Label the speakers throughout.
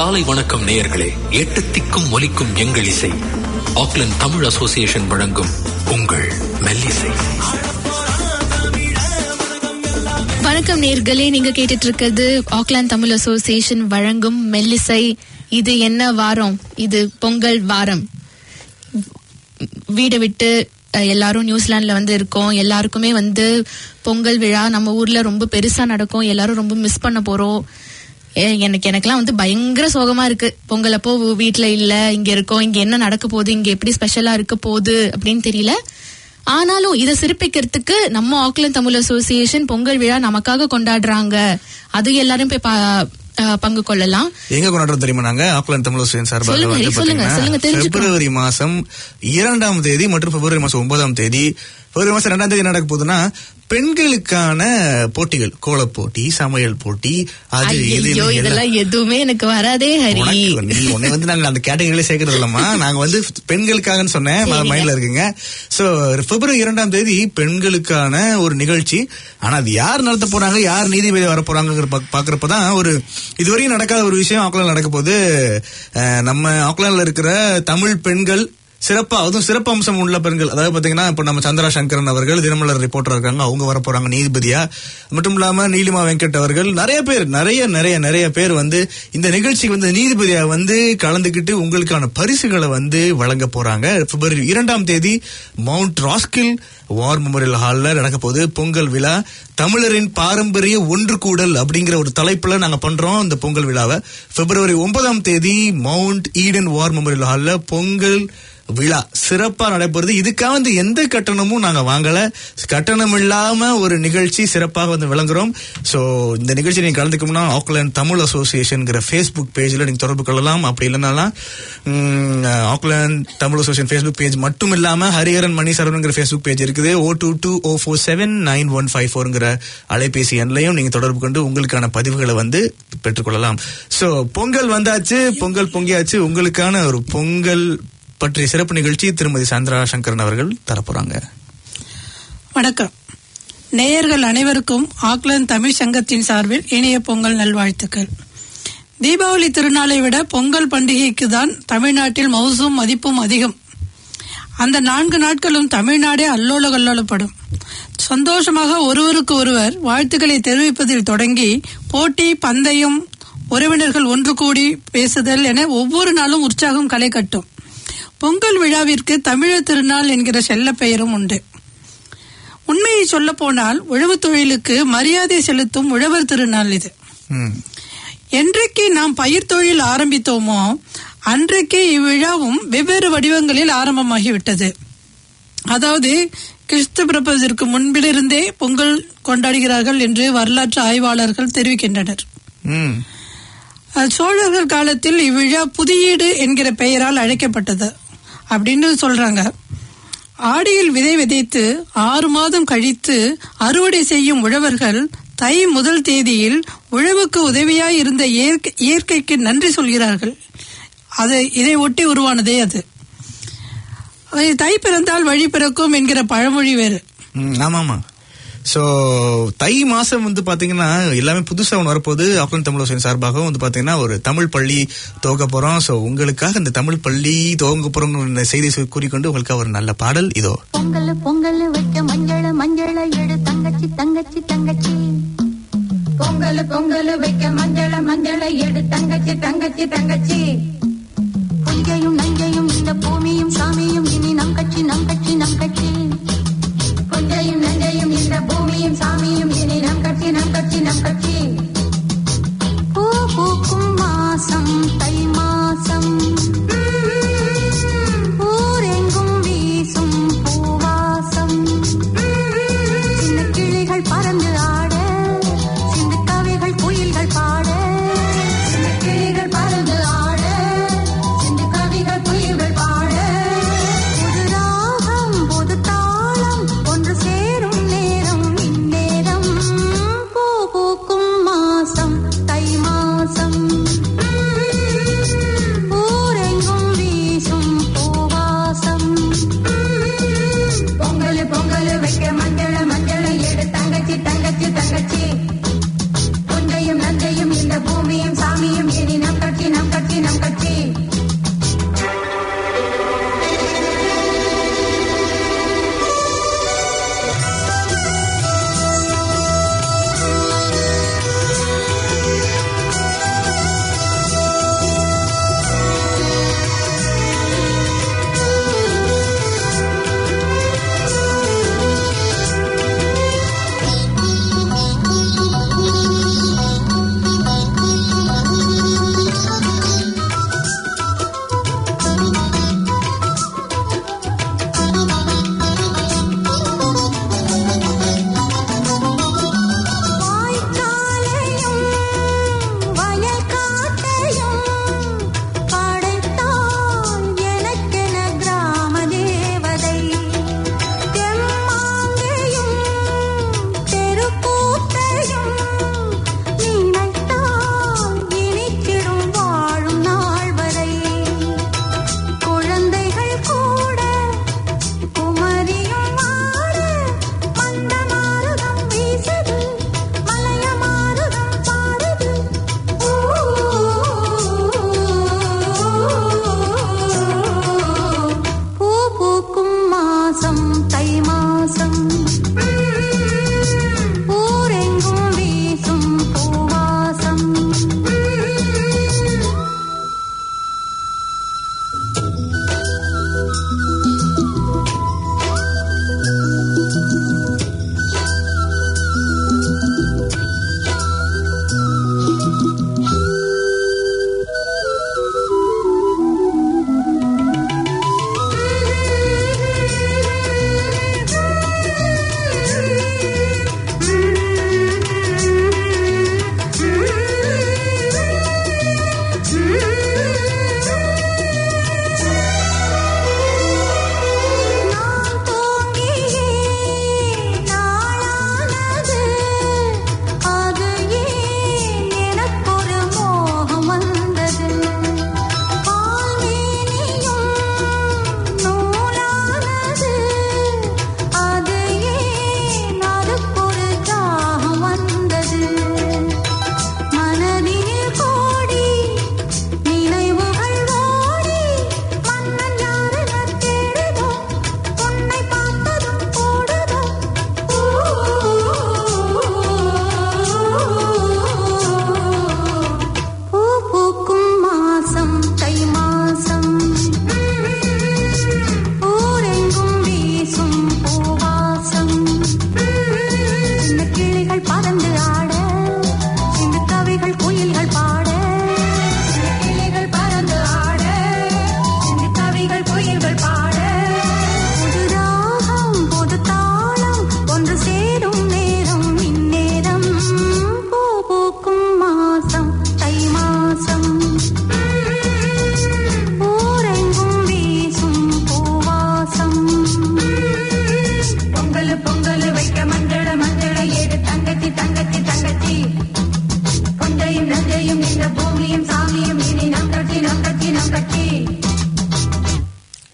Speaker 1: காலை வணக்கம் நேயர்களே எட்டு திக்கும் ஒலிக்கும் எங்கள் இசை ஆக்லாந்து தமிழ் அசோசியேஷன் வழங்கும் உங்கள் மெல்லிசை
Speaker 2: வணக்கம் நேர்களே நீங்க கேட்டுட்டு இருக்கிறது ஆக்லாந்து தமிழ் அசோசியேஷன் வழங்கும் மெல்லிசை இது என்ன வாரம் இது பொங்கல் வாரம் வீடை விட்டு அஹ், எல்லாரும் நியூசிலாந்துல வந்து இருக்கோம் எல்லாருக்குமே வந்து பொங்கல் விழா நம்ம ஊர்ல ரொம்ப பெருசா நடக்கும் எல்லாரும் ரொம்ப மிஸ் பண்ண போறோம் ஏ, எனக்கு எனக்கெல்லாம் வந்து பயங்கர சோகமா இருக்கு பொங்கல் அப்போ வீட்ல இல்ல இங்க இருக்கோம் இங்க என்ன நடக்க போகுது இங்க எப்படி ஸ்பெஷலா இருக்க போகுது அப்படின்னு தெரியல ஆனாலும் இதை சிறப்பிக்கிறதுக்கு நம்ம ஆக்லாந்து தமிழ் அசோசியேஷன் பொங்கல் விழா நமக்காக கொண்டாடுறாங்க அது எல்லாரும் போய் பா- அஹ், பங்கு கொள்ளலாம்
Speaker 3: எங்க கொண்டாடுறோம் தெரியுமா நாங்க ஆக்லாந்து தமிழ் அசோசியேஷன் சார்பாக
Speaker 2: சொல்லுங்க,
Speaker 3: வந்து
Speaker 2: சொல்லுங்க,
Speaker 3: பாத்தீங்கன்னா,
Speaker 2: சொல்லுங்க, தெரிஞ்சுக்கணும்.
Speaker 3: பிப்ரவரி மாசம் இரண்டாம் தேதி மற்றும் பிப்ரவரி மாசம் ஒன்பதாம் தேதி பிப்ரவரி மாசம் ரெண்டாம் தேதி என்ன நடக்க போகுதுன்னா பெண்களுக்கான போட்டிகள் கோலப் போட்டி சமையல் போட்டி அது இது
Speaker 2: ஐயோ
Speaker 3: இது எல்லாம்
Speaker 2: இதெல்லாம் எதுவுமே எனக்கு வராதே ஹரி
Speaker 3: உனக்கு நீ உன்னை வந்து நாங்க அந்த கேட்டகரியில சேர்க்கறது இல்லம்மா நாங்க வந்து பெண்களுக்காகன்னு சொன்னேன் ம- மைண்ட்ல இருக்குங்க சோ பிப்ரவரி இரண்டாம் தேதி பெண்களுக்கான ஒரு நிகழ்ச்சி ஆனா அது யார் நடத்த போறாங்க யார் நீதிபதி வர போறாங்க பாக்குறப்பதான் ஒரு இதுவரையும் நடக்காத ஒரு விஷயம் ஆக்லாந்து நடக்க போகுது அஹ், நம்ம ஆக்லாந்துல இருக்கிற தமிழ் பெண்கள் சிறப்பா அதுவும் சிறப்பு அம்சம் உள்ள பெண்கள் அதாவது பாத்தீங்கன்னா இப்ப நம்ம சந்திரா சங்கரன் அவர்கள் தினமலர் ரிப்போர்ட்டர் இருக்காங்க அவங்க வர போறாங்க நீதிபதியா மட்டும் இல்லாம நீலிமா வெங்கட் அவர்கள் நிறைய பேர் நிறைய நிறைய நிறைய பேர் வந்து இந்த நிகழ்ச்சிக்கு வந்து நீதிபதியா வந்து கலந்துக்கிட்டு உங்களுக்கான பரிசுகளை வந்து வழங்க போறாங்க பிப்ரவரி இரண்டாம் தேதி மவுண்ட் ராஸ்கில் வார் மெமோரியல் ஹால்ல நடக்க போகுது பொங்கல் விழா தமிழரின் பாரம்பரிய ஒன்று கூடல் அப்படிங்கிற ஒரு தலைப்புல நாங்க பண்றோம் இந்த பொங்கல் விழாவை பிப்ரவரி ஒன்பதாம் தேதி மவுண்ட் ஈடன் வார் மெமோரியல் ஹால்ல பொங்கல் விழா சிறப்பா நடைபெறுது இதுக்காக வந்து எந்த கட்டணமும் நாங்க வாங்கல கட்டணம் இல்லாம ஒரு நிகழ்ச்சி சிறப்பாக வந்து விளங்குறோம் சோ இந்த நிகழ்ச்சி நீங்க கலந்துக்கணும்னா ஆக்லாந்து தமிழ் அசோசியேஷன்ங்கிற ஃபேஸ்புக் பேஜ்ல நீங்க தொடர்பு கொள்ளலாம் அப்படி இல்லைனாலாம் um, Auckland Tamil association Facebook page மட்டும் இல்லாம ஹரிஹரன் மணி சரவணங்கிற ஃபேஸ்புக் பேஜ் இருக்குது O two two O four seven nine one five ஃபோர்ங்கிற அலைபேசி எண்லையும் நீங்க தொடர்பு கொண்டு உங்களுக்கான பதிவுகளை வந்து பெற்றுக்கொள்ளலாம் சோ பொங்கல் வந்தாச்சு பொங்கல் பொங்கியாச்சு உங்களுக்கான ஒரு பொங்கல் பற்றிய சிறப்பு நிகழ்ச்சி திருமதி சந்திரா சங்கரன் அவர்கள் தரப்போறாங்க
Speaker 4: வணக்கம் நேயர்கள் அனைவருக்கும் ஆக்லாந்து தமிழ் சங்கத்தின் சார்பில் இனிய பொங்கல் நல்வாழ்த்துக்கள் தீபாவளி திருநாளை விட பொங்கல் பண்டிகைக்கு தான் தமிழ்நாட்டில் மவுசும் மதிப்பும் அதிகம் அந்த நான்கு நாட்களும் தமிழ்நாடே அல்லோல கல்லோலப்படும் சந்தோஷமாக ஒருவருக்கு ஒருவர் வாழ்த்துக்களை தெரிவிப்பதில் தொடங்கி போட்டி பந்தயம் உறவினர்கள் ஒன்று கூடி பேசுதல் என ஒவ்வொரு நாளும் உற்சாகம் களை கட்டும் பொங்கல் விழாவிற்கு தமிழர் திருநாள் என்கிற செல்ல பெயரும் உண்டு உண்மையை சொல்ல போனால் உழவுத் தொழிலுக்கு மரியாதை செலுத்தும் உழவர் திருநாள் இது
Speaker 3: ம்.
Speaker 4: என்றைக்கு நாம் பயிர் தொழில் ஆரம்பித்தோமோ அன்றைக்கே இவ்விழாவும் வெவ்வேறு வடிவங்களில் ஆரம்பமாகிவிட்டது அதாவது கிறிஸ்து பிறப்பதற்கு முன்பிலிருந்தே பொங்கல் கொண்டாடுகிறார்கள் என்று வரலாற்று ஆய்வாளர்கள் தெரிவிக்கின்றனர்
Speaker 3: ம்.
Speaker 4: அஹ், சோழர்கள் காலத்தில் இவ்விழா புதியீடு என்கிற பெயரால் அழைக்கப்பட்டது அப்படின்னு சொல்றாங்க ஆடியில் விதை விதைத்து ஆறு மாதம் கழித்து அறுவடை செய்யும் உழவர்கள் தை முதல் தேதியில் உழவுக்கு உதவியாய் இருந்த இயற்கை- இயற்கைக்கு நன்றி சொல்கிறார்கள் அது இதை ஒட்டி உருவானதே அது அது தை பிறந்தால் வழி பிறக்கும் என்கிற பழமொழி வேறு
Speaker 3: ம், ஆமாமா சோ தை மாசம் வந்து பாத்தீங்கன்னா எல்லாமே புதுசா ஒன்று வரப்போகுது ஆக்லாந்து தமிழ் அசோசியேஷன் சார்பாக வந்து பாத்தீங்கன்னா ஒரு தமிழ் பள்ளி துவக்க போறோம் சோ உங்களுக்காக இந்த தமிழ் பள்ளி துவங்க போறோம் செய்தி கூறிக்கொண்டு உங்களுக்காக ஒரு நல்ல பாடல் இதோ
Speaker 5: பொங்கல் பொங்கல் வைக்க மஞ்சள மஞ்சள எடு தங்கச்சி தங்கச்சி தங்கச்சி பொங்கல் பொங்கல் வைக்க மஞ்சள மஞ்சள எடு தங்கச்சி தங்கச்சி தங்கச்சி புஞ்சையும் நஞ்சையும் இந்த பூமியும் சாமியும் இனி நம் கட்சி நம் கட்சி நம் கட்சி புஞ்சையும் நஞ்சையும் இந்த பூமியும் சாமியும் இனி நம் கட்சி நம் கட்சி நம் கட்சி பூ பூக்கும் மாசம் தை மாசம் ஊரெங்கும் வீசும் பூவாசம் சின்ன கிளிகள் பறந்து ஆட சின்ன கவிகள் குயில்கள் பாட சின்ன கிளிகள் பறந்து ஆட சின்ன கவிகள்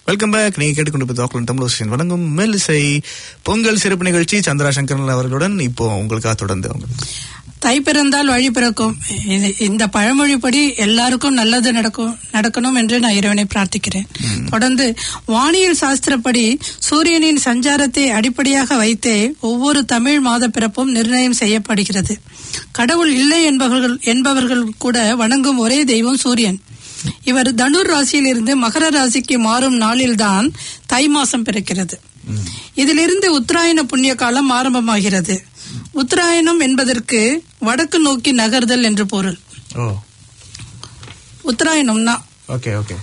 Speaker 3: வெல்கம் பேக் நீங்க கேட்டுக்கொண்டு ஆக்லாந்து தமிழ் ஸ்டேஷன் வழங்கும் மெல்லிசை பொங்கல் சிறப்பு நிகழ்ச்சி சந்திரா சங்கரன் அவர்களுடன் இப்போ உங்களுக்காக தொடர்ந்து அவங்க
Speaker 4: தை பிறந்தால் வழி பிறக்கும் இது- இந்த பழமொழிப்படி எல்லாருக்கும் நல்லது நடக்கும் நடக்கணும் என்று நான் இறைவனை பிரார்த்திக்கிறேன் தொடர்ந்து வானியல் சாஸ்திரப்படி சூரியனின் சஞ்சாரத்தை அடிப்படையாக வைத்தே ஒவ்வொரு தமிழ் மாத பிறப்பும் நிர்ணயம் செய்யப்படுகிறது கடவுள் இல்லை என்பவர்கள் என்பவர்கள் கூட வணங்கும் ஒரே தெய்வம் சூரியன் இவர் தனுர் ராசியிலிருந்து மகர ராசிக்கு மாறும் நாளில்தான் தை மாசம் பிறக்கிறது இதிலிருந்து உத்தராயண புண்ணிய காலம் ஆரம்பமாகிறது உத்தராயணம் என்பதற்கு வடக்கு நோக்கி நகர்தல் என்று பொருள்
Speaker 3: ஓ
Speaker 4: உத்தராயணம்னா
Speaker 3: ஓகே ஓகே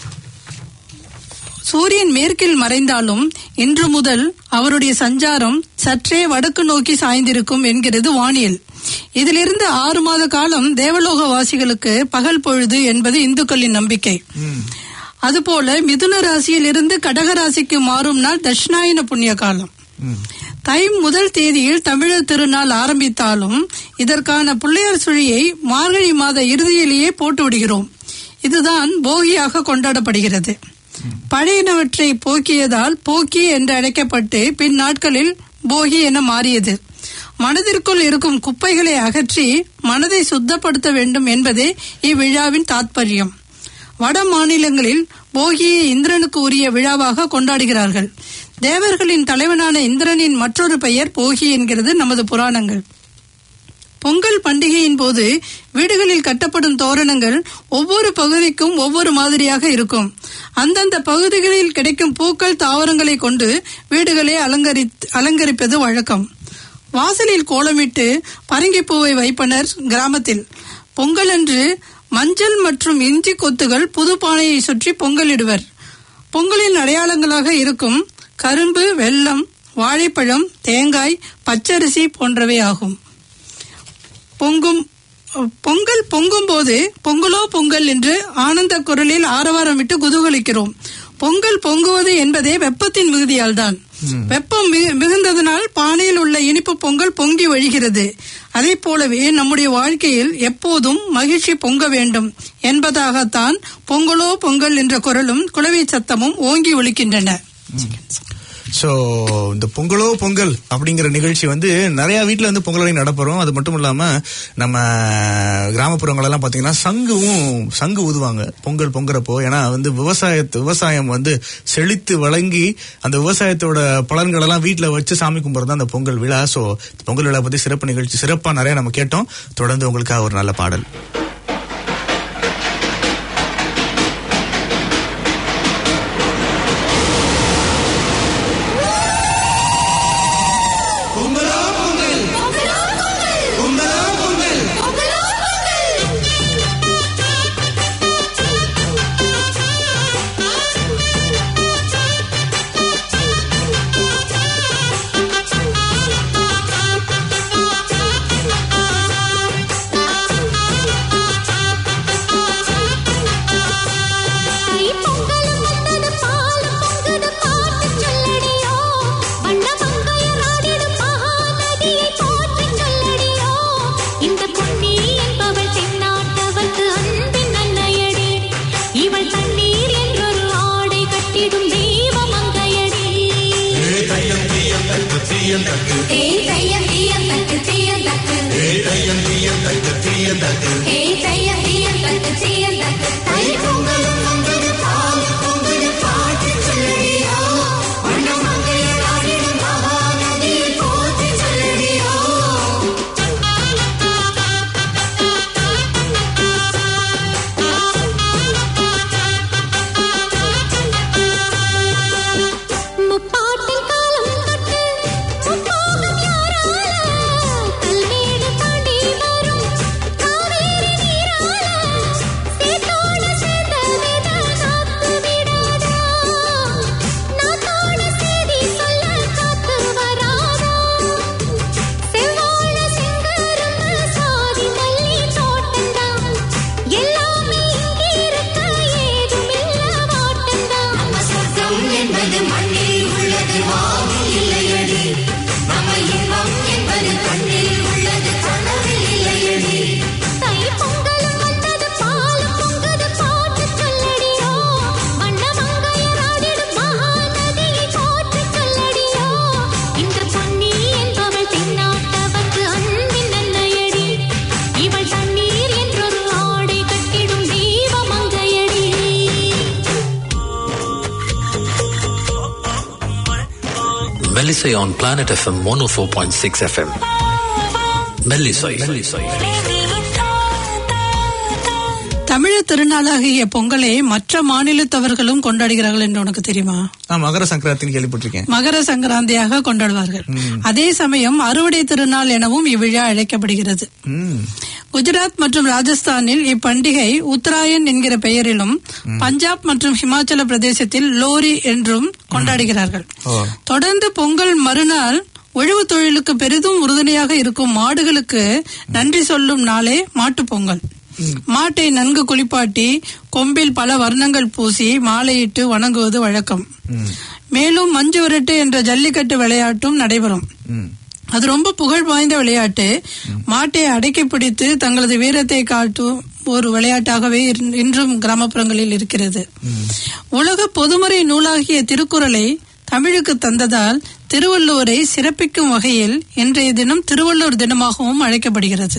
Speaker 4: சூரியன் மேற்கில் மறைந்தாலும் இன்று முதல் அவருடைய சஞ்சாரம் சற்றே வடக்கு நோக்கி சாய்ந்திருக்கும் என்கிறது வானியல் இதிலிருந்து ஆறு மாத காலம் தேவலோக வாசிகளுக்கு பகல் பொழுது என்பது இந்துக்களின் நம்பிக்கை அதுபோல மிதுன ராசியில் இருந்து கடக ராசிக்கு மாறும் நாள் தட்சிணாயன புண்ணிய காலம் தை முதல் தேதியில் தமிழர் திருநாள் ஆரம்பித்தாலும் இதற்கான பிள்ளையார் சுழியை மார்கழி மாத இறுதியிலேயே போட்டு விடுகிறோம் இதுதான் போகியாக கொண்டாடப்படுகிறது பழையனவற்றை போக்கியதால் போக்கி என்று அழைக்கப்பட்டு பின் நாட்களில் போகி என மாறியது மனதிற்குள் இருக்கும் குப்பைகளை அகற்றி மனதை சுத்தப்படுத்த வேண்டும் என்பதே இவ்விழாவின் தாத்பரியம் வட மாநிலங்களில் போகியை இந்திரனுக்கு உரிய விழாவாக கொண்டாடுகிறார்கள் தேவர்களின் தலைவனான இந்திரனின் மற்றொரு பெயர் போகி என்கிறது நமது புராணங்கள் பொங்கல் பண்டிகையின் போது வீடுகளில் கட்டப்படும் தோரணங்கள் ஒவ்வொரு பகுதிக்கும் ஒவ்வொரு மாதிரியாக இருக்கும் அந்தந்த பகுதிகளில் கிடைக்கும் பூக்கள் தாவரங்களை கொண்டு வீடுகளை அலங்கரி அலங்கரிப்பது வழக்கம் வாசலில் கோலமிட்டு பரங்கிப்பூவை வைப்பனர் கிராமத்தில் பொங்கலன்று மஞ்சள் மற்றும் இஞ்சி கொத்துகள் புது பானையை சுற்றி பொங்கலிடுவர் பொங்கலின் அடையாளங்களாக இருக்கும் கரும்பு வெல்லம் வாழைப்பழம் தேங்காய் பச்சரிசி போன்றவை ஆகும் பொங்கும் பொங்கல் பொங்கும் போது பொங்கலோ பொங்கல் என்று ஆனந்த குரலில் ஆரவாரமிட்டு குதூகலிக்கிறோம் பொங்கல் பொங்குவது என்பதே வெப்பத்தின் மிகுதியால் தான் வெப்பம் மி- மிகுந்ததனால் பானையில் உள்ள இனிப்பு பொங்கல் பொங்கி வழிகிறது அதே போலவே நம்முடைய வாழ்க்கையில் எப்போதும் மகிழ்ச்சி பொங்க வேண்டும் என்பதாகத்தான் பொங்கலோ பொங்கல் என்ற குரலும் குளவி சத்தமும் ஓங்கி ஒலிக்கின்றன
Speaker 3: சோ இந்த பொங்கலோ பொங்கல் அப்படிங்கிற நிகழ்ச்சி வந்து நிறைய வீட்ல வந்து பொங்கல் நடப்புறோம் அது மட்டும் இல்லாம நம்ம கிராமப்புறங்கள் எல்லாம் பாத்தீங்கன்னா சங்குவும் சங்கு ஊதுவாங்க பொங்கல் பொங்குறப்போ ஏன்னா வந்து விவசாயத்து விவசாயம் வந்து செழித்து வழங்கி அந்த விவசாயத்தோட பலன்கள் எல்லாம் வீட்ல வச்சு சாமி கும்பிடுறது அந்த பொங்கல் விழா சோ பொங்கல் விழா பத்தி சிறப்பு நிகழ்ச்சி சிறப்பா நிறைய நம்ம கேட்டோம் தொடர்ந்து உங்களுக்காக ஒரு நல்ல பாடல்
Speaker 6: தை பொங்கலும் வந்தது பாலும் பொங்குது பாட்டு சொல்லடியோ வண்ண மங்கையர் ஆடிடும் மகாநதியை போற்றி சொல்லடியோ இந்த பொன்னி என்பவள் தென்னாட்டவர்க்கு அன்பின் அன்னையடி இவள் தண்ணீர் என்றொரு ஆடை கட்டிடும் தெய்வ மங்கையடி ஏய் தையம் தீயம் தக்கு தீயம் தக்கு ஏய் தையம் தீயம் தக்கு தீயம் தக்கு தை பொங்கலும் வந்தது பாலும் பொங்குது பாட்டு சொல்லடியோ வண்ண மங்கையர் ஆடிடும் மகாநதியை போற்றி சொல்லடியோ முப்பாட்டின் காலம் தொட்டு முப்போகம் யாரால கல்மேடு தாண்டி வரும் Kaveri
Speaker 1: Melisay on Planet FM 104.6 FM. Melisay. Melisay.
Speaker 4: தமிழர் திருநாளாகிய பொங்கலை மற்ற மாநிலத்தவர்களும் கொண்டாடுகிறார்கள் என்று உனக்கு தெரியுமா
Speaker 3: நான் மகர சங்கராந்தின்னு கேள்விப்பட்டிருக்கேன்
Speaker 4: மகர சங்கராந்தியாக கொண்டாடுவார்கள் அதே சமயம் அறுவடை திருநாள் எனவும் இவ்விழா அழைக்கப்படுகிறது
Speaker 3: ம்.
Speaker 4: குஜராத் மற்றும் ராஜஸ்தானில் இப்பண்டிகை உத்தராயன் என்கிற பெயரிலும் பஞ்சாப் மற்றும் ஹிமாச்சல பிரதேசத்தில் லோரி என்றும் கொண்டாடுகிறார்கள்
Speaker 3: ஓ.
Speaker 4: தொடர்ந்து பொங்கல் மறுநாள் உழவு தொழிலுக்கு பெரிதும் உறுதுணையாக இருக்கும் மாடுகளுக்கு நன்றி சொல்லும் நாளே மாட்டுப் பொங்கல் மாட்டை நன்கு குளிப்பாட்டி கொம்பில் பல வர்ணங்கள் பூசி மாலையிட்டு வணங்குவது வழக்கம் மேலும் மஞ்சு விரட்டு என்ற ஜல்லிக்கட்டு விளையாட்டும் நடைபெறும்
Speaker 3: ம்.
Speaker 4: அது ரொம்ப புகழ் வாய்ந்த விளையாட்டு மாட்டை அடக்கி பிடித்து தங்களது வீரத்தை காட்டும் ஒரு விளையாட்டாகவே இன்- இன்றும் கிராமப்புறங்களில் இருக்கிறது உலக பொதுமறை நூலாகிய திருக்குறளை தமிழுக்கு தந்ததால் திருவள்ளுவரை சிறப்பிக்கும் வகையில் இன்றைய தினம் திருவள்ளுவர் தினமாகவும் அழைக்கப்படுகிறது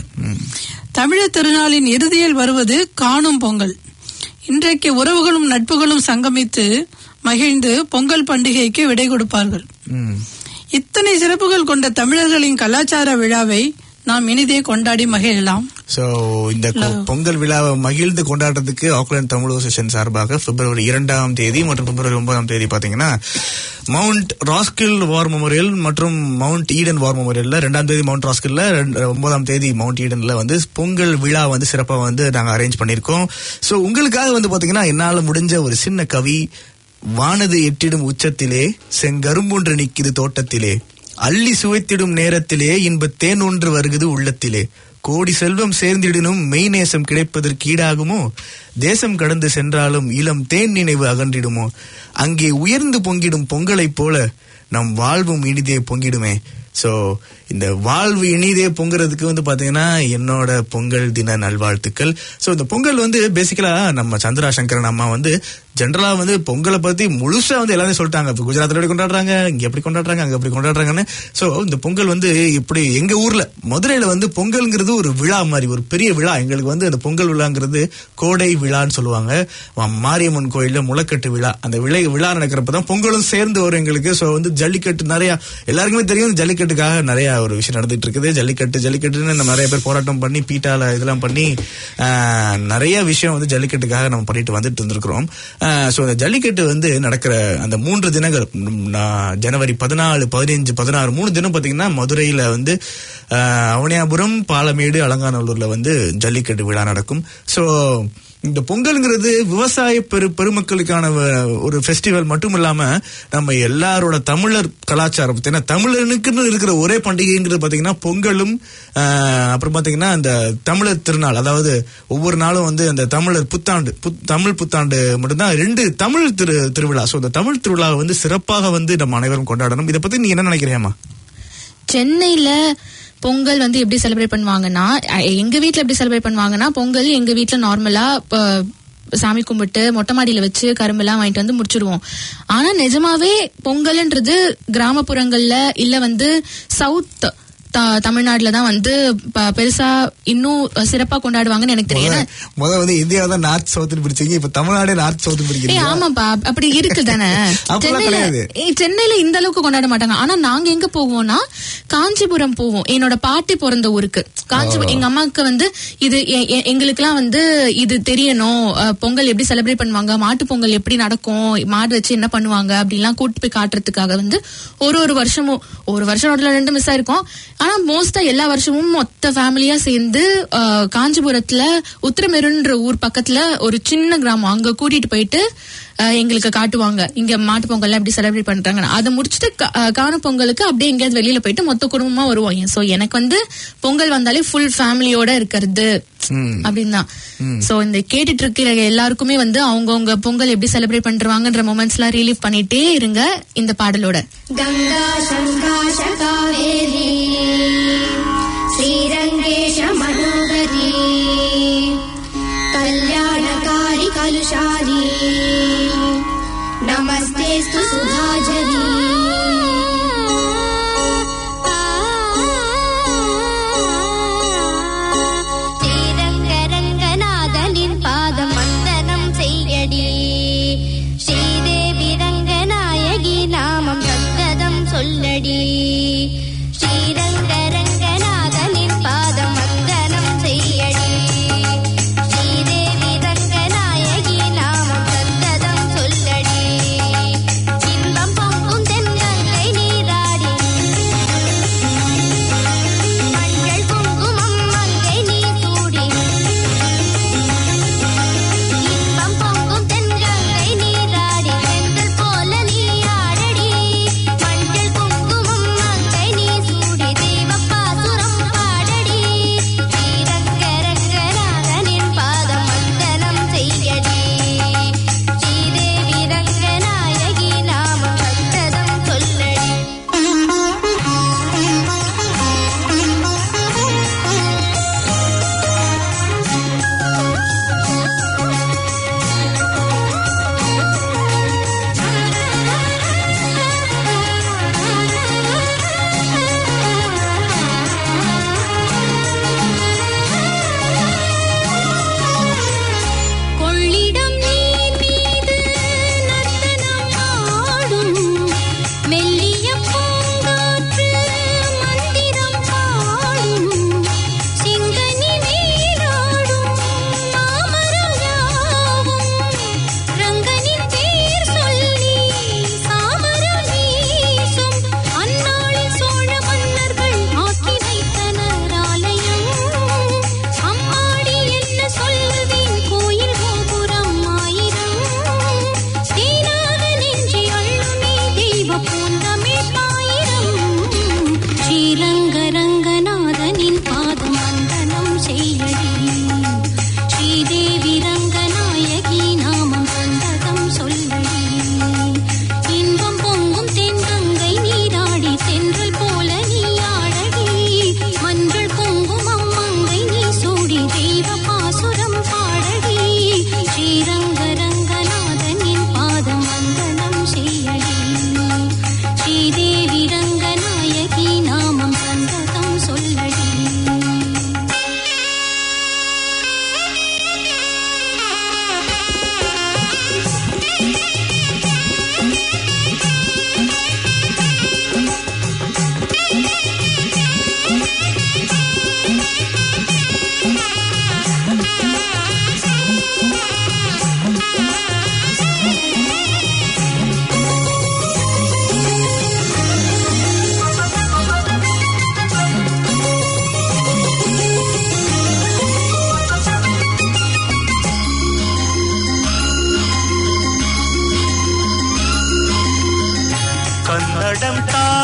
Speaker 4: தமிழர் திருநாளின் இறுதியில் வருவது காணும் பொங்கல் இன்றைக்கு உறவுகளும் நட்புகளும் சங்கமித்து மகிழ்ந்து பொங்கல் பண்டிகைக்கு விடை கொடுப்பார்கள்
Speaker 3: ம்.
Speaker 4: இத்தனை சிறப்புகள் கொண்ட தமிழர்களின் கலாச்சார விழாவை நாம் இனிதே கொண்டாடி மகிழலாம்
Speaker 3: சோ இந்த கொ- பொங்கல் விழாவை மகிழ்ந்து கொண்டாடுறதுக்கு ஆக்லாந்து தமிழ் அசோசியேஷன் சார்பாக பிப்ரவரி இரண்டாம் தேதி மற்றும் பிப்ரவரி ஒன்பதாம் தேதி பாத்தீங்கன்னா மவுண்ட் ராஸ்கில் வார் மெமோரியல் மற்றும் மவுண்ட் ஈடன் வார் மெமோரியல்ல ரெண்டாம் தேதி மவுண்ட் ராஸ்கில்ல ரெண்டு- ஒன்பதாம் தேதி மவுண்ட் ஈடன்ல வந்து பொங்கல் விழா வந்து சிறப்பா வந்து நாங்க அரேஞ்ச் பண்ணிருக்கோம் சோ உங்களுக்காக வந்து பாத்தீங்கன்னா என்னால முடிஞ்ச ஒரு சின்ன கவி வானது எட்டிடும் உச்சத்திலே செங்கரும்பொன்று நிக்குது தோட்டத்திலே அள்ளி சுவைத்திடும் நேரத்திலே இன்பத் தேன் ஒன்று வருகுது உள்ளத்திலே கோடி செல்வம் சேர்ந்திடினும் மெய்நேசம் கிடைப்பதற்கு ஈடாகுமோ தேசம் கடந்து சென்றாலும் இளம் தேன் நினைவு அகன்றிடுமோ அங்கே உயர்ந்து பொங்கிடும் பொங்கலைப் போல நம் வாழ்வும் இனிதே பொங்கிடுமே சோ இந்த வாழ்வு இனிதே பொங்குறதுக்கு வந்து பாத்தீங்கன்னா என்னோட பொங்கல் தின நல்வாழ்த்துக்கள் சோ இந்த பொங்கல் வந்து பேசிக்கலா நம்ம சந்திரா சங்கரன் அம்மா வந்து ஜென்ரலா வந்து பொங்கலை பத்தி முழுசா வந்து எல்லாரும் சொல்லிட்டாங்க இப்ப குஜராத்ல எப்படி கொண்டாடுறாங்க இங்க எப்படி கொண்டாடுறாங்க அங்க எப்படி கொண்டாடுறாங்கன்னு சோ இந்த பொங்கல் வந்து இப்படி எங்க ஊர்ல மதுரையில வந்து பொங்கல்ங்கிறது ஒரு விழா மாதிரி ஒரு பெரிய விழா எங்களுக்கு வந்து அந்த பொங்கல் விழாங்கிறது கோடை விழான்னு சொல்லுவாங்க வ- மாரியம்மன் கோயில்ல முளைக்கட்டு விழா அந்த விழை விழா நடக்கிறப்பதான் பொங்கலும் சேர்ந்து வரும் எங்களுக்கு சோ வந்து ஜல்லிக்கட்டு நிறைய எல்லாருக்குமே தெரியும் ஜல்லிக்கட்டுக்காக நிறைய ஒரு விஷயம் நடந்துட்டு இருக்குது ஜல்லிக்கட்டு ஜல்லிக்கட்டுன்னு நம்ம நிறைய பேர் போராட்டம் பண்ணி பீட்டால இதெல்லாம் பண்ணி ஆஹ், நிறைய விஷயம் வந்து ஜல்லிக்கட்டுக்காக நம்ம பண்ணிட்டு வந்துட்டு இருந்திருக்கிறோம் ஸோ அந்த ஜல்லிக்கட்டு வந்து நடக்கிற அந்த மூன்று தினங்கள் ம், நான் ஜனவரி பதினாலு பதினஞ்சு பதினாறு மூணு தினம் பாத்தீங்கன்னா மதுரையில வந்து ஆஹ், அவனியாபுரம் பாலமேடு அலங்காநல்லூர்ல வந்து ஜல்லிக்கட்டு விழா நடக்கும் ஸோ இந்த பொங்கல்ங்கிறது விவசாய பெரு பெருமக்களுக்கான வ- ஒரு ஃபெஸ்டிவல் மட்டும் இல்லாம நம்ம எல்லாரோட தமிழர் கலாச்சாரம் ஏன்னா தமிழனுக்குன்னு இருக்கிற ஒரே பண்டிகைங்கிறது பாத்தீங்கன்னா பொங்கலும் ஆஹ், அப்புறம் பாத்தீங்கன்னா அந்த தமிழர் திருநாள் அதாவது ஒவ்வொரு நாளும் வந்து அந்த தமிழர் புத்தாண்டு புத்- தமிழ் புத்தாண்டு மட்டும்தான் ரெண்டு தமிழ் திரு திருவிழா ஸோ இந்த தமிழ் திருவிழாவை வந்து சிறப்பாக வந்து நம்ம அனைவரும் கொண்டாடணும் இதை பத்தி நீ என்ன நினைக்கிறியாமா
Speaker 2: சென்னையில பொங்கல் வந்து எப்படி செலிப்ரேட் பண்ணுவாங்கன்னா அ- எங்க வீட்ல எப்படி செலிப்ரேட் பண்ணுவாங்கன்னா பொங்கல் எங்க வீட்ல நார்மலா ப- சாமி கும்பிட்டு மொட்டை மாடியில வச்சு கரும்பெல்லாம் வாங்கிட்டு வந்து முடிச்சிடுவோம் ஆனா நிஜமாவே பொங்கல்ன்றது கிராமப்புறங்கள்ல இல்ல வந்து சவுத் த- தமிழ்நாட்டுல தான் வந்து ப- பெருசா இன்னும் சிறப்பா கொண்டாடுவாங்கன்னு எனக்கு தெரியும் ஏன்னா-
Speaker 3: முத வந்து இந்தியா தான் நார்த் சவுத் பிடிச்சீங்க இப்ப தமிழ்நாடே நார்த் சவுத்
Speaker 2: ஏய்
Speaker 3: பிடிக்கிறீங்க
Speaker 2: ஆமாப்பா அப்படி இருக்கு தானே
Speaker 3: அப்படிலாம்
Speaker 2: சென்னையில
Speaker 3: கிடையாது.
Speaker 2: ஏய், சென்னையில இந்த அளவுக்கு கொண்டாட மாட்டாங்க ஆனா நாங்க எங்க போவோம்னா காஞ்சிபுரம் போவோம் என்னோட பாட்டி பிறந்த ஊருக்கு காஞ்சிபுரம் எங்க அம்மாவுக்கு வந்து இது எ- எ- எங்களுக்கெல்லாம் வந்து இது தெரியணும் அஹ், பொங்கல் எப்படி செலிப்ரேட் பண்ணுவாங்க மாட்டு பொங்கல் எப்படி நடக்கும் மாடு வச்சு என்ன பண்ணுவாங்க அப்படிலாம் கூட்டு போய் காட்டுறதுக்காக வந்து ஒரு ஒரு வருஷமும் ஒரு வருஷம் நடுவுல ரெண்டு மிஸ் ஆயிருக்கும் ஆனா மோஸ்டா எல்லா வருஷமும் மொத்த ஃபேமிலியா சேர்ந்து அஹ், காஞ்சிபுரத்துல உத்திரமெருன்ற ஊர் பக்கத்துல ஒரு சின்ன கிராமம் அங்க கூட்டிட்டு போயிட்டு அஹ், எங்களுக்கு காட்டுவாங்க இங்க மாட்டு பொங்கல் எப்படி செலிப்ரேட் பண்றாங்க அதை முடிச்சுட்டு கா- அஹ், காணும் பொங்கலுக்கு அப்படியே எங்கேயாவது வெளியில போயிட்டு மொத்த குடும்பமா வருவோம் சோ எனக்கு வந்து பொங்கல் வந்தாலே ஃபுல் ஃபேமிலியோட இருக்கிறது அப்படின்னு தான் சோ இந்த கேட்டுட்டு இருக்கிற எல்லாருக்குமே வந்து அவங்கவங்க பொங்கல் எப்படி செலிப்ரேட் பண்றாங்கன்ற மொமெண்ட்ஸ் எல்லாம் ரிலீவ் பண்ணிட்டே இருங்க இந்த பாடலோட
Speaker 6: गङ्गा शङ्काश कावेरी श्रीरङ्गेश मनोहरी कल्याणकारि कलुषारी नमस्तेऽस्तु सुधाजरी ஸ்ரீரங்கரங்கநாதனின் பாதம் வந்தனம் செய்யடி ஸ்ரீதேவி ரங்கநாயகி நாமம் சங்கதம் சொல்லடி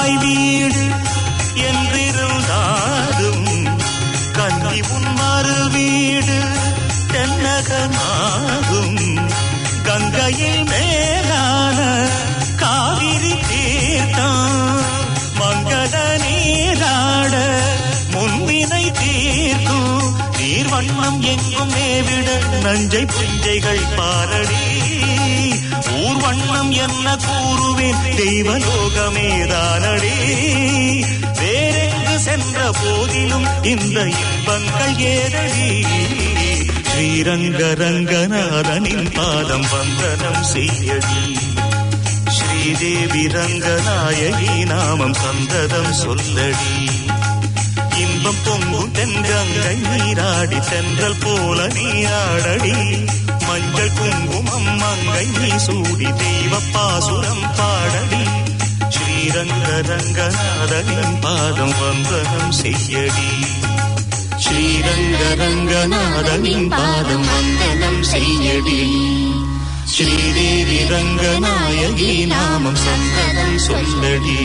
Speaker 7: தாய் வீடு என்றிருந்தாலும் கன்னி உன் மறு வீடு தென்னகமாகும் கங்கையில் மேலான காவிரி தீர்த்தம் மங்கள நீராட முன்வினை தீர்க்கும் நீர்வண்ணம் எங்கும் மேவிட நஞ்சை புஞ்சைகள் பாரடி ஊர்வண்ணம் என்ன கூறுவேன் தெய்வலோகமேதானடி வேறெங்கு சென்ற போதிலும் இந்த இன்பங்கள் ஏதடி ஸ்ரீரங்க ரங்கநாதனின் பாதம் வந்தனம் செய்யடி ஸ்ரீதேவி ரங்கநாயகி நாமம் சந்ததம் சொல்லடி இன்பம் பொங்கும் தென்றங்கை நீராடி சென்றல் போல நீராடடி மஞ்சள் குங்குமம் மங்கை நீ சூடி தெய்வ பாசுரம் பாடடி ஸ்ரீரங்க ரங்கநாதனின் பாதம் வந்தனம் செய்யடி ஸ்ரீரங்க ரங்கநாதனின் பாதம் வந்தனம் செய்யடி ஸ்ரீதேவி ரங்கநாயகி நாமம் சந்ததம் சொல்லடி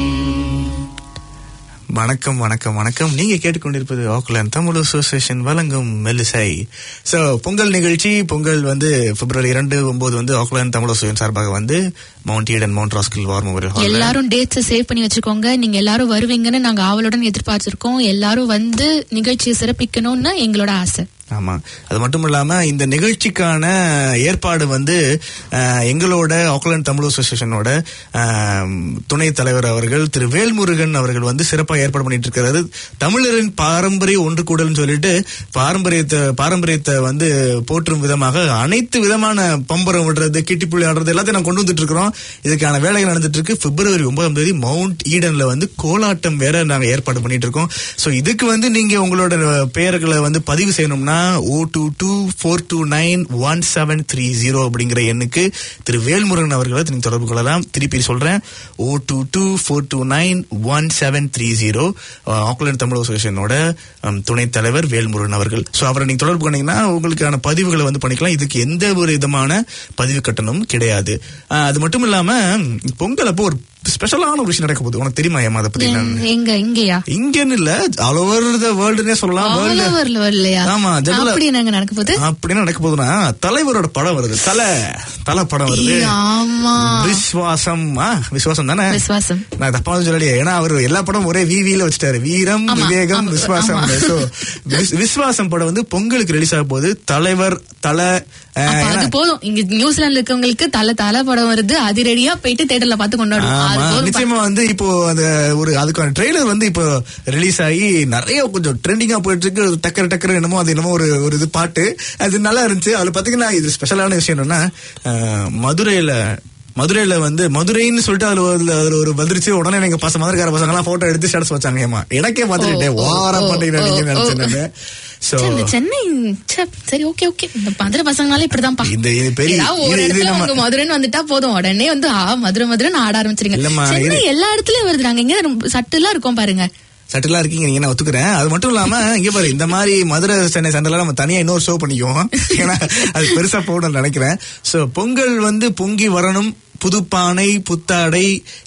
Speaker 3: வணக்கம் வணக்கம் வணக்கம் நீங்க கேட்டுக்கொண்டிருப்பது ஆக்லாந்து தமிழ் அசோசியேஷன் வழங்கும் மெல்லிசை சோ பொங்கல் நிகழ்ச்சி பொங்கல் வந்து பிப்ரவரி இரண்டு ஒன்பது வந்து ஆக்லாந்து தமிழ் அசோசியேஷன் சார்பாக வந்து Mount Eden Mount Roskill War Memorial Hall
Speaker 2: எல்லாரும் டேட்ஸ் சேவ் பண்ணி வச்சுக்கோங்க நீங்க எல்லாரும் வருவீங்கன்னு நாங்க ஆவலுடன் எதிர்பார்த்திருக்கோம் எல்லாரும் வந்து நிகழ்ச்சியை சிறப்பிக்கணும்னு எங்களோட ஆசை
Speaker 3: ஆமா அது மட்டும் இல்லாம இந்த நிகழ்ச்சிக்கான ஏற்பாடு வந்து அஹ், எங்களோட ஆக்லாந்து தமிழ் அசோசியேஷனோட அஹ், துணைத் தலைவர் அவர்கள் திரு வேல்முருகன் அவர்கள் வந்து சிறப்பா ஏற்பாடு பண்ணிட்டு இருக்கிறாரு தமிழரின் பாரம்பரிய ஒன்று கூடல்னு சொல்லிட்டு பாரம்பரியத்தை பாரம்பரியத்தை வந்து போற்றும் விதமாக அனைத்து விதமான பம்பரம் விடுறது கிட்டிப்புள்ளி ஆடுறது எல்லாத்தையும் நான் கொண்டு வந்துட்டு இருக்கிறோம் இதுக்கான வேலைகள் நடந்துட்டு இருக்கு பிப்ரவரி ஒன்பதாம் தேதி மவுண்ட் ஈடன்ல வந்து கோலாட்டம் வேற நாங்க ஏற்பாடு பண்ணிட்டு இருக்கோம் சோ இதுக்கு வந்து நீங்க உங்களோட பெயர்களை வந்து பதிவு செய்யணும்னா O two two four two nine one seven three zero அப்படிங்கிற எண்ணுக்கு திரு வேல்முருகன் அவர்களை நீங்க தொடர்பு கொள்ளலாம் திருப்பி சொல்றேன் O two two four two nine one seven three zero Auckland Tamil அசோசியேஷனோட அம், துணைத் தலைவர் வேல்முருகன் அவர்கள் ஸோ அவரை நீங்க தொடர்பு பண்ணீங்கன்னா உங்களுக்கான பதிவுகளை வந்து பண்ணிக்கலாம் இதுக்கு எந்த ஒரு விதமான பதிவு கட்டணமும் கிடையாது அஹ், அது மட்டும் இல்லாம பொங்கல் அப்போ ஒரு ஸ்பெஷலான ஒரு விஷயம் நடக்க போகுது உனக்கு தெரியுமா ஏமா அதை பத்தி நான்
Speaker 2: எங்க- எங்க இங்கயா
Speaker 3: இங்கன்னு இல்ல ஆல் ஓவர் த வேர்ல்டுனே சொல்லலாம்
Speaker 2: All
Speaker 3: வேர்ல்டு
Speaker 2: over ல வரலையா?
Speaker 3: ஆமா ஜெனரலா
Speaker 2: அப்படி என்னங்க நடக்க போகுது
Speaker 3: அப்படின்னு நடக்க போகுதுன்னா தலைவரோட படம் வருது தலை தலை படம் வருது
Speaker 2: ஆமா
Speaker 3: விஸ்வாசம் ஆ, விஸ்வாசம் தானே
Speaker 2: விசுவாசம்
Speaker 3: நான் தப்பா சொல்லலையே ஏன்னா அவர் எல்லா படம் ஒரே விவில வச்சுட்டாரு வீரம்
Speaker 2: ஆமா,
Speaker 3: விவேகம்
Speaker 2: ஆமா,
Speaker 3: விஸ்வாசம்
Speaker 2: ஆமா.
Speaker 3: So, விஸ்- விஸ்வாசம் படம் வந்து பொங்கலுக்கு ரிலீஸ் ஆக போகுது தலைவர் தலை அஹ்,
Speaker 2: அப்ப அது
Speaker 3: ஏன்னா-
Speaker 2: போதும் இங்க நியூசிலாந்துல இருக்கவங்களுக்கு தலை தலை படம் வருது அது ரெடியா போயிட்டு தேட்டர்ல பார்த்து கொண்டாடுவோம் அது
Speaker 3: ஆமா
Speaker 2: போதும்
Speaker 3: நிச்சயமா வந்து இப்போ அந்த ஒரு அதுக்கான ட்ரெய்லர் வந்து இப்போ ரிலீஸ் ஆகி நிறைய கொஞ்சம் ட்ரெண்டிங்கா போயிட்டு இருக்கு டக்கர் டக்கர் என்னமோ அது என்னமோ ஒரு ஒரு இது பாட்டு அது நல்லா இருந்துச்சு அதுல பாத்தீங்கன்னா இது ஸ்பெஷலான விஷயம் என்னன்னா அஹ், மதுரையில மதுரையில வந்து மதுரைன்னு சொல்லிட்டு அதுல ஒரு- அதுல ஒரு வந்துருச்சு உடனே எங்க பசங்க மதுரைக்கார பசங்க எல்லாம் போட்டோ எடுத்து ஸ்டேட்டஸ் வச்சாங்க ஏமா எனக்கே பார்த்துட்டேன்
Speaker 2: ஓ, ஓ,
Speaker 3: ஓவரா
Speaker 2: ஓ,
Speaker 3: பண்றீங்க
Speaker 2: ஓ,
Speaker 3: நீங்க
Speaker 2: ஓ,
Speaker 3: நினைச்சேன்
Speaker 2: ஓ.
Speaker 3: நானு. So,
Speaker 2: ச்சே, இந்த சென்னை ச்சே, சரி ஓகே ஓகே இந்த மதுரை பசங்கனால இப்படிதான்ப்பா
Speaker 3: இந்த இது பெரிய-
Speaker 2: ஏதாவது ஒரு
Speaker 3: இது- இது
Speaker 2: இடத்துல
Speaker 3: நம்ம-
Speaker 2: உங்க மதுரைன்னு வந்துட்டா போதும் உடனே வந்து ஆ மதுரை மதுரைன்னு ஆட ஆரம்பிச்சிருங்க
Speaker 3: இல்லம்மா,
Speaker 2: சென்னை
Speaker 3: இது-
Speaker 2: எல்லா இடத்துலயும் வருது நாங்க இங்க ரொம்ப சட்டுலாம் இருக்கோம் பாருங்க
Speaker 3: சட்டிலா இருக்கீங்க நீங்க நான் ஒத்துக்கிறேன் அது மட்டும் இல்லாம இங்க பாரு இந்த மாதிரி மதுரை சென்னை சண்டைல நம்ம தனியா இன்னொரு ஷோ பண்ணிக்குவோம் ஏன்னா அது பெருசா போகணும்னு நினைக்கிறேன் சோ பொங்கல் வந்து பொங்கி வரணும் புதுப்பானை புத்தாடை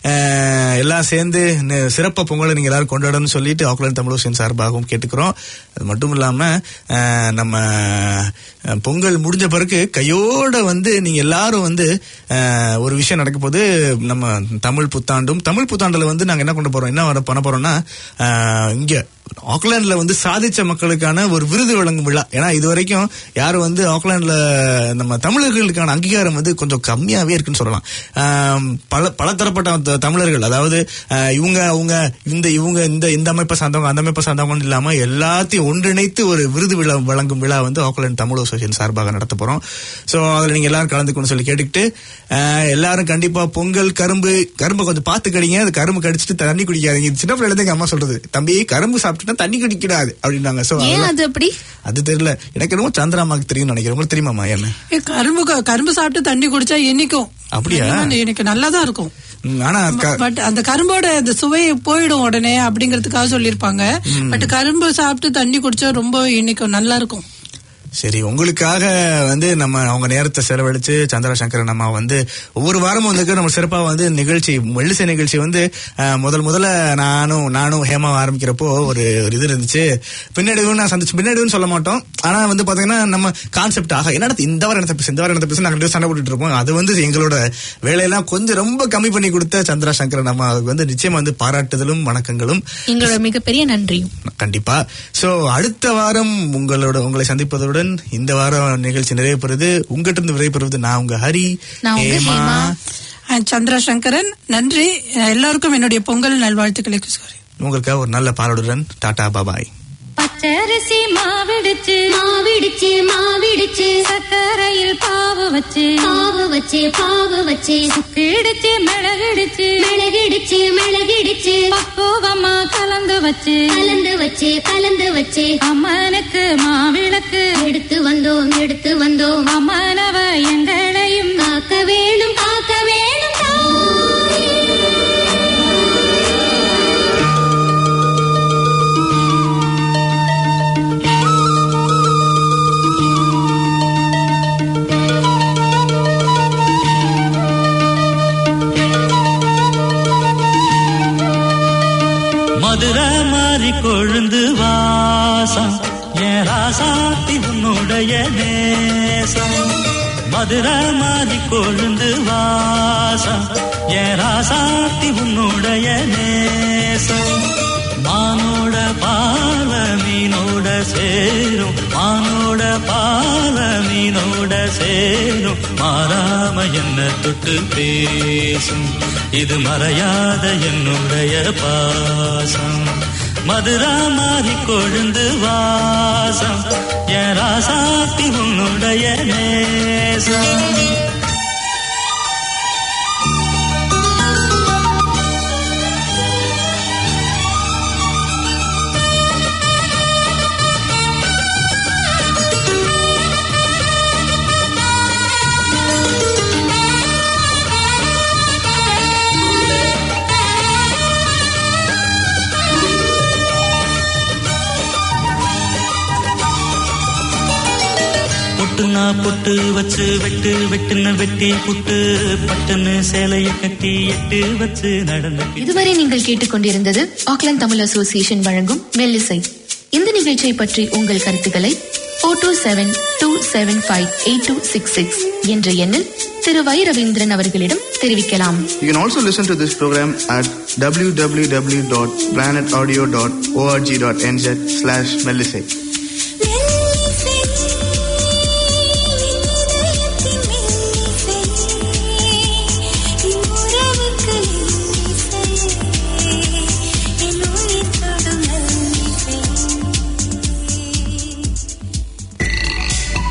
Speaker 3: அஹ், எல்லாம் சேர்ந்து ந- சிறப்பா பொங்கலை நீங்க எல்லாரும் கொண்டாடணும்னு சொல்லிட்டு ஆக்லாந்து தமிழ் சார்பாகவும் கேட்டுக்கிறோம் அது மட்டும் இல்லாம அஹ், நம்ம அஹ், பொங்கல் முடிஞ்ச பிறகு கையோட வந்து நீங்க எல்லாரும் வந்து அஹ், ஒரு விஷயம் நடக்க போது நம்ம தமிழ் புத்தாண்டும் தமிழ் புத்தாண்டுல வந்து நாங்க என்ன கொண்டு போறோம் என்ன வர- பண்ண போறோம்னா அஹ், இங்க ஆக்லாண்ட்ல வந்து சாதிச்ச மக்களுக்கான ஒரு விருது வழங்கும் விழா ஏன்னா இது வரைக்கும் யாரும் வந்து ஆக்லாண்ட்ல நம்ம தமிழர்களுக்கான அங்கீகாரம் வந்து கொஞ்சம் கம்மியாவே இருக்குன்னு சொல்லலாம் ஆம், பல பல தரப்பட்ட த- தமிழர்கள் அதாவது அஹ், இவங்க அவங்க இந்த இவங்க இந்த இந்த அமைப்பை சார்ந்தவங்க அந்த அமைப்பை சார்ந்தவங்க இல்லாம எல்லாத்தையும் ஒன்றிணைத்து ஒரு விருது விழா வழங்கும் விழா வந்து ஆக்லாந்து தமிழ் அசோசியேஷன் சார்பாக நடத்த போறோம் சோ அதுல நீங்க எல்லாரும் கலந்துக்கணும்னு சொல்லி கேட்டுக்கிட்டு அஹ், எல்லாரும் கண்டிப்பா பொங்கல் கரும்பு கரும்பை கொஞ்சம் பார்த்து கடிங்க அது கரும்பு கடிச்சிட்டு தண்ணி குடிக்காதீங்க இது சின்ன பிள்ளைல எங்க அம்மா சொல்றது தம்பி கரும்பு சாப்பிட்டுனா தண்ணி குடிக்கூடாது அப்படின்னாங்க சோ
Speaker 2: ஏன்
Speaker 3: அதெல்லாம்
Speaker 2: அது அப்படி
Speaker 3: அது தெரியல எனக்கு என்னமோ சந்திராமாக்கு தெரியும் நினைக்கிறேன் உங்களுக்கு தெரியுமாமா என்ன
Speaker 4: ஏ, கரும்பு க- கரும்பு சாப்பிட்டு தண்ணி குடிச்சா இனிக்கும்
Speaker 3: அப்படியா?
Speaker 4: நிஜமா எனக்கு நல்லாதான் இருக்கும்
Speaker 3: ம், ஆனா க-
Speaker 4: பட் அந்த கரும்போட அந்த சுவை போயிடும் உடனே அப்படிங்கறதுக்காக சொல்லிருப்பாங்க பட் கரும்பு சாப்பிட்டு தண்ணி குடிச்சா ரொம்ப இனிக்கும் நல்லா இருக்கும்
Speaker 3: சரி உங்களுக்காக வந்து நம்ம அவங்க நேரத்தை செலவழிச்சு சந்திரசங்கரன் அம்மா வந்து ஒவ்வொரு வாரமும் வந்து நம்ம சிறப்பா வந்து நிகழ்ச்சி மெல்லிசை நிகழ்ச்சி வந்து அஹ், முதல் முதல்ல நானும் நானும் ஹேமா ஆரம்பிக்கிறப்போ ஒரு ஒரு இது இருந்துச்சு பின்னாடிவும் நான் சந்திச்சு பின்னாடிவும் சொல்ல மாட்டோம் ஆனா வந்து பாத்தீங்கன்னா நம்ம கான்செப்ட் ஆக என்னடா இந்த வாரம் என்ன பேசு இந்த வாரம் என்ன பேசு நாங்க ரெண்டு பேரும் சண்டை போட்டுட்டு இருப்போம் அது வந்து எங்களோட வேலையெல்லாம் கொஞ்சம் ரொம்ப கம்மி பண்ணி கொடுத்த சந்திரசங்கரன் அம்மாவுக்கு வந்து நிச்சயமா வந்து பாராட்டுதலும் வணக்கங்களும்
Speaker 2: எங்களோட மிகப்பெரிய நன்றியும்
Speaker 3: கண்டிப்பா சோ அடுத்த வாரம் உங்களோட உங்களை சந்திப்பதுடன் இந்த வாரம் நிகழ்ச்சி நிறைவு பெறுது உங்ககிட்ட இருந்து விடைபெறுவது நான் உங்க ஹரி
Speaker 2: நான் உங்க ஹேமா.
Speaker 4: அஹ் சந்திரசங்கரன் நன்றி அஹ் எல்லாருக்கும் என்னுடைய பொங்கல் நல்வாழ்த்துக்களை கூறி
Speaker 3: உங்களுக்காக ஒரு நல்ல பாடலுடன் டாடா பாபாய்
Speaker 5: பச்சரிசி மாவிடுச்சு
Speaker 6: மாவிடுச்சு மாவிடுச்சு
Speaker 5: சக்கரையில் பாவு வச்சு
Speaker 6: பாவு வச்சு பாவு வச்சு
Speaker 5: கிடுச்சு மிளகிடுச்சு
Speaker 6: மிளகிடுச்சு மிளகிடுச்சு
Speaker 5: பக்குவமா கலந்து வச்சு
Speaker 6: கலந்து வச்சு கலந்து வச்சு
Speaker 5: அம்மனுக்கு மாவிளக்கு
Speaker 6: எடுத்து வந்தோம் எடுத்து வந்தோம்
Speaker 5: அம்மனவ எங்களையும்
Speaker 6: காக்க வேணும் காக்க வேணும் தாயே.
Speaker 7: மதுரை மாறி கொழுந்து வாசம் என் ராசாத்தி உன்னுடைய நேசம் மதுரை மாறி கொழுந்து வாசம் என் ராசாத்தி உன்னுடைய நேசம் மானோட பால மீனோட சேரும் மானோட பால மீனோட சேரும் மாறாம என்ன தொட்டு பேசும் இது மறையாத என்னுடைய பாசம் மதுரா மாறி கொழுந்து வாசம் என் ராசாத்தி உன்னுடைய நேசம் பொட்டுனா பொட்டு வச்சு வெட்டு வெட்டுன வெட்டி புட்டு பட்டுன்னு சேலைய கட்டி எட்டு வச்சு நடந்து
Speaker 2: இதுவரை நீங்கள் கேட்டுக்கொண்டிருந்தது ஆக்லாந்து தமிழ் அசோசியேஷன் வழங்கும் மெல்லிசை இந்த நிகழ்ச்சியை பற்றி உங்கள் கருத்துக்களை four two seven two seven five eight two six six என்ற எண்ணில் திரு வை ரவீந்திரன் அவர்களிடம் தெரிவிக்கலாம்
Speaker 8: You can also listen to this program at www.planetaudio.org.nz slash Melisate.